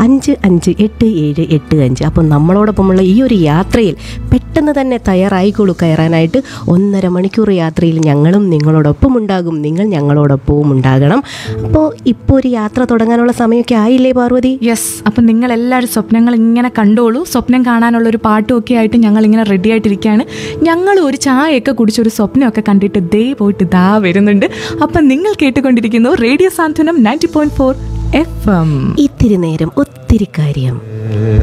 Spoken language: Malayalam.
അഞ്ച് അഞ്ച് എട്ട് ഏഴ് എട്ട് അഞ്ച് അപ്പോൾ നമ്മളോടൊപ്പമുള്ള ഈ ഒരു യാത്രയിൽ പെട്ടെന്ന് തന്നെ തയ്യാറായിക്കോളൂ കയറാനായിട്ട് ഒന്നര മണിക്കൂർ യാത്രയിൽ ഞങ്ങളും നിങ്ങളോടൊപ്പം ഉണ്ടാകും നിങ്ങൾ ഞങ്ങളോടൊപ്പവും ഉണ്ടാകണം അപ്പോൾ ഇപ്പോൾ ഒരു യാത്ര തുടങ്ങാനുള്ള സമയമൊക്കെ ആയില്ലേ പാർവതി യെസ് അപ്പം നിങ്ങൾ എല്ലാവരും സ്വപ്നങ്ങൾ ഇങ്ങനെ കണ്ടോളൂ സ്വപ്നം കാണാനുള്ള ഒരു പാട്ടും ഒക്കെ ആയിട്ട് ഞങ്ങൾ ഇങ്ങനെ റെഡി ആയിട്ടിരിക്കുകയാണ് ഞങ്ങൾ ഒരു ചായയൊക്കെ കുടിച്ചൊരു സ്വപ്നമൊക്കെ കണ്ടിട്ട് ദേ പോയിട്ട് ദാ വരുന്നുണ്ട് അപ്പം നിങ്ങൾ കേട്ടുകൊണ്ടിരിക്കുന്നു radio Santhwanam ninety point four F M ഇത്തിരി നേരം ഒത്തിരി കാര്യം